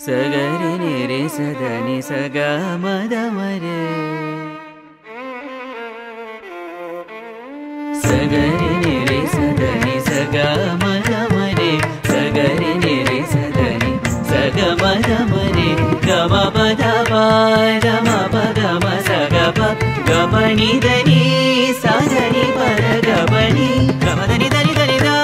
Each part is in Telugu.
సగరి నిరి సదని సగ మద మరే సగరి నిరి సదని సగ మద మరే సగరి నిరి సదని సగ మద మరే గమ పద పదమ పగమ సగ ప గమని దని సదని పర గమని గమదని దని దని దా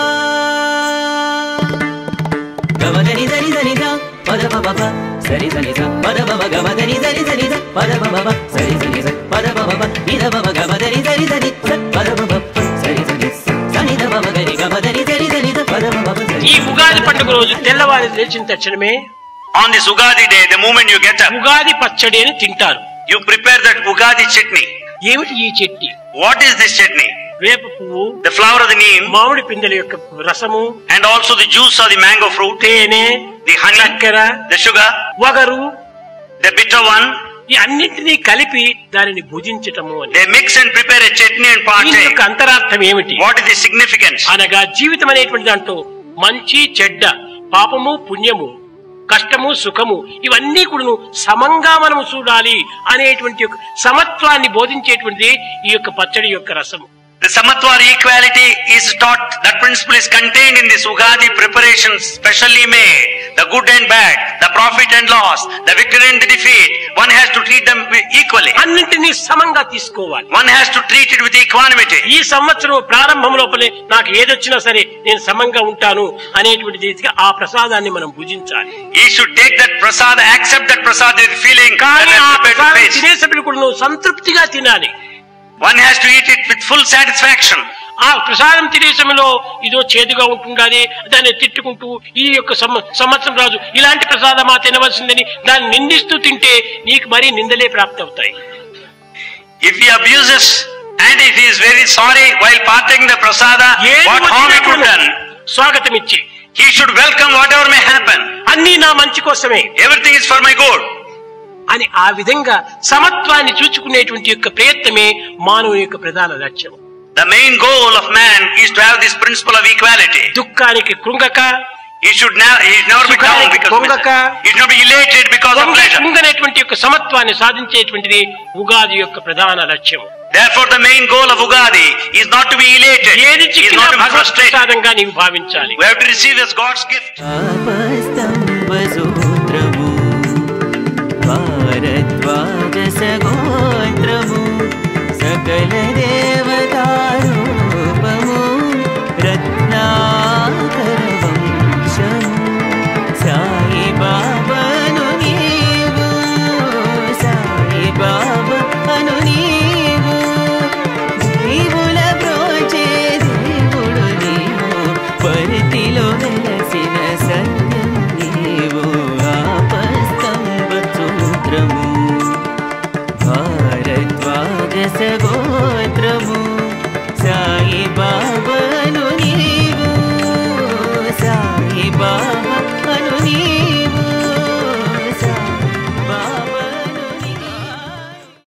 గమదని దని దని దా పద ప ప ప సరి సని స పద ప ప గమదని దని దని ద పద ప ప ప సరి సని స పద ప ప ప నిద ప ప గమదని దని దని స పద ప ప ప సరి సని స సని ద ప ప గని గమదని దని దని ద పద ప ప ప సరి ఈ ఉగాది పండుగ రోజు తెల్లవారి లేచిన తక్షణమే On this Ugadi day, the moment you get up, Ugadi పచ్చడి అని తింటారు you prepare that Ugadi chutney. ఏమిటి ఈ Chetty What is this chutney? వేప పువ్వు The flower of the neem మామిడి పిందెల యొక్క రసము and also the juice of the mango fruit, తేనె the honey, చక్కెర the sugar, వగరు the bitter one. ఈ అన్నింటినీ కలిపి దానిని భుజించటము అని They mix and prepare a chutney and దీని partake. యొక్క అంతరార్థం ఏమిటి What is the significance? అనగా జీవితం అనేటువంటి దాంట్లో మంచి చెడ్డ పాపము పుణ్యము కష్టము సుఖము ఇవన్నీ కూడాను సమంగా మనము చూడాలి అనేటువంటి యొక్క సమత్వాన్ని బోధించేటువంటిది ఈ యొక్క పచ్చడి యొక్క రసము The Samatwar equality is taught. That principle is contained in this Ugadi preparations specially made. The good and bad, the profit and loss, the victory and the defeat. One has to treat them equally. అన్నింటినీ సమంగా తీసుకోవాలి One has to treat it with equanimity. ఈ సంవత్సరం ప్రారంభం లోపలే నాకు ఏదొచ్చినా సరే నేను సమంగా ఉంటాను అనేటువంటి రీతిగా ఆ ప్రసాదాన్ని మనం భుజించాలి He should take that prasad, accept that prasad with feeling that కానీ ఆ I'm prepared to ప్రసాదం face. తినేసప్పుడు కూడా నువ్వు సంతృప్తిగా తినాలి One has to eat it with full satisfaction. ఆ ప్రసాదం తినే సమయంలో ఇదో చేదుగా ఉంటుండాలి దాన్ని తిట్టుకుంటూ ఈ యొక్క సంవ- సంవత్సరం రాజు ఇలాంటి ప్రసాదమా తినవలసిందని దాన్ని నిందిస్తూ తింటే నీకు మరీ నిందలే ప్రాప్తి అవుతాయి If he abuses and if he is very sorry while partaking the prasada, ఏది what harm వచ్చినా it would కూడా done, స్వాగతం ఇచ్చి he should welcome whatever may happen. అన్నీ నా మంచి కోసమే Everything is for my good. అని ఆ విధంగా సమత్వాన్ని చూచుకునేటువంటి యొక్క ప్రయత్నమే మానవుని యొక్క ప్రధాన లక్ష్యం The main goal of man is to have this principle of equality. దుఃఖానికి కృంగక He should never, he should never be down సుఖానికి because పొంగక, he should not be elated because of పొంగ- pleasure. పొంగనేటువంటి యొక్క సమత్వాన్ని సాధించేటువంటిది ఉగాది యొక్క ప్రధాన లక్ష్యం Therefore, the main goal of Ugadi is not to be elated. ఏది Is చిక్కినా not to be Bhagwat frustrated. ప్రసాదంగా నీవు భావించాలి We have to receive as God's gift. పాపస్తంభసూత్రము Bharadwaj సగోత్రము సకల దేవతారూపము రత్నాకర వంశము సాయి బాబను నీవు సాయి బాబను నీవు జీవుల బ్రోచే దేవుడు నీవు పరితిలో వెలసిన సత్యం నీవు ఆపస్తంభ సూత్రము భారద్వాజ సగో